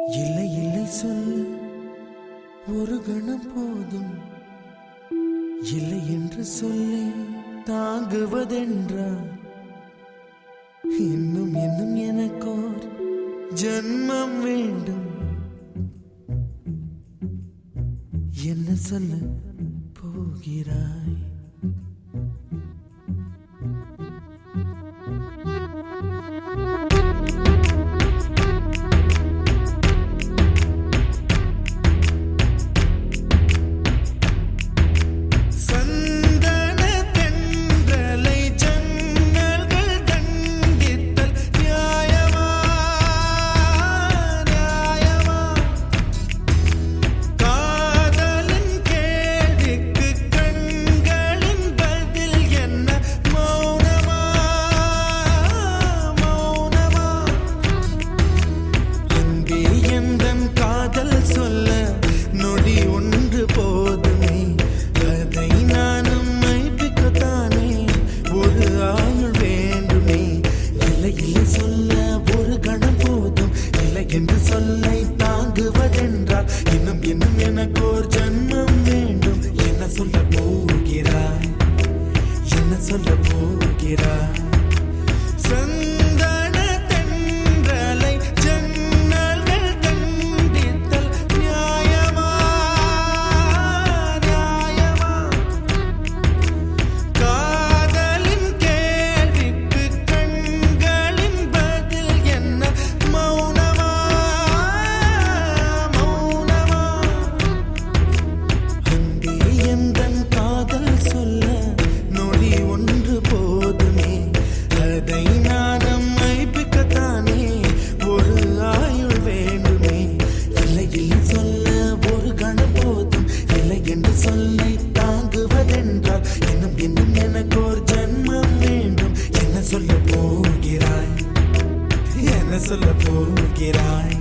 இல்லை இல்லை சொல்ல ஒரு கணம் போதும் இல்லை என்று சொல்லி தாங்குவதென்றா இன்னும் இன்னும் எனக்கோர் ஜன்மம் வேண்டும் என்ன சொல்ல போகிறாய் சந்தன தென்றலை ஜன்னல்கள் தண்டித்தல் நியாயமா நியாயமா காதலின் கேள்விக்கு கண்களின் பதில் என்ன மௌனமா மௌனமா அன்பே எந்தன் காதல் சொல்ல நொடி ஒன்று போதுமே அதை நானும் மைப்பிக்கத்தானே ஒரு ஆயுள் வேண்டுமே இல்லை இல்லை சொல்ல ஒரு கணம் போதும் இல்லை என்று சொல்லை தாங்குவதென்றால் இன்னும் இன்னும் எனக்கு ஒரு ஜன்மம் வேண்டும் என்ன சொல்ல போகிறாய் என்ன சொல்ல போகிறாய் சந்தன தென்றலை ஜன்னல்கள் தண்டித்தல் நியாயமா நியாயமா காதலின் கேள்விக்கு கண்களின் பதில் என்ன மௌனமா மௌனமா அன்பே எந்தன் காதல் சொல்ல நொடி ஒன்று போதுமே அதை நானும் மைப்பிக்கத்தானே ஒரு ஆயுள் வேண்டுமே இல்லை இல்லை சொல்ல ஒரு கணம் போதும் இல்லை என்று சொல்லை தாங்குவதென்றால் இன்னும் இன்னும் எனக்கு ஒரு ஜன்மம் வேண்டும் என்ன சொல்ல போகிறாய் என்ன சொல்ல போகிறாய்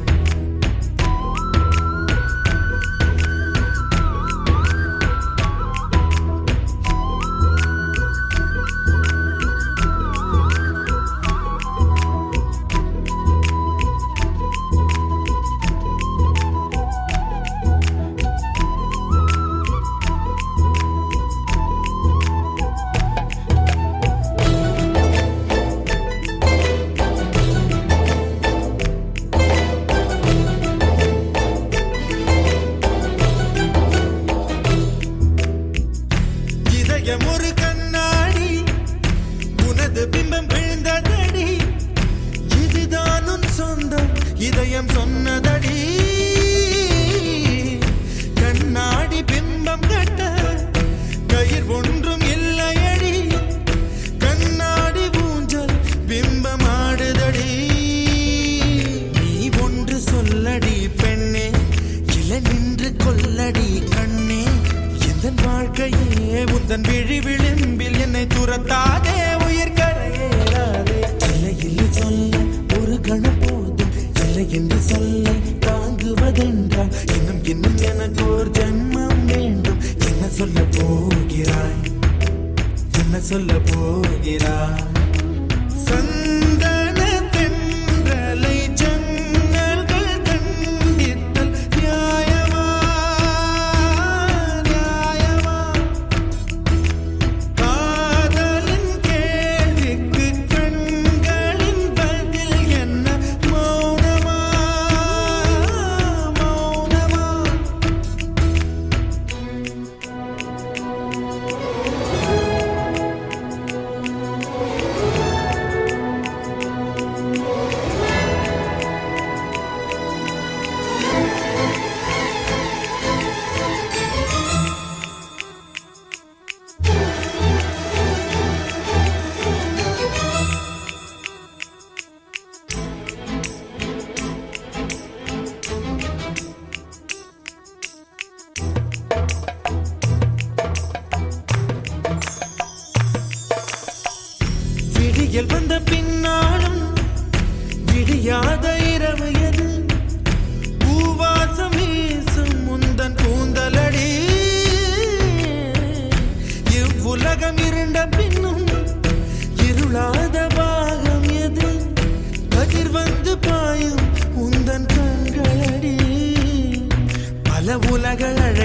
இதயம் ஒரு கண்ணாடி உனது பிம்பம் விழுந்ததடி இதுதான் உன் சொந்தம் இதயம் சொன்னதடி கண்ணாடி பிம்பம் கட்ட கயிர் ஒன்றும் இல்லையடி கண்ணாடி ஊஞ்சல் பிம்பம் ஆடுதடி நீ ஒன்று சொல்லடி பெண்ணே இல நின்று கொல்லடி கண்ணே எந்த வாழ்க்கையே உந்தன் விழி விளிம்பில் என்னை துரத்தாதே உயிர் கரையேறாதே இல்லை இல்லை சொல்ல ஒரு கணம் போதும் இல்லை என்று சொல்ல தாங்குவதென்றால் இன்னும் இன்னும் எனக்கு ஒரு ஜன்மம் வேண்டும் என்ன சொல்ல போகிறாய் என்ன சொல்ல போகிறாய் சந்தன தென்றலை ஜன்னல்கள் தண்டித்தல் நியாயமா நியாயமா காதலின் கேள்விக்கு கண்களின் பதில் என்ன மௌனமா மௌனமா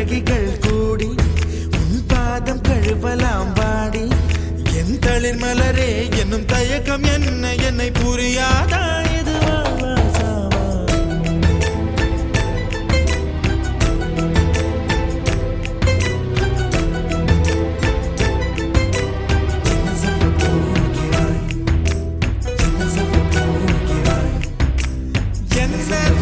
அழகிகள் கூடி உன் பாதம் கழுவலாம் வாடி என் தளிர் மலரே என்னும் தயக்கம் என்ன என்னை புரியாதா இது வாழ்வா சாவா? என்ன சொல்லப் போகிறாய்? என்ன சொல்லப் போகிறாய்? என்ன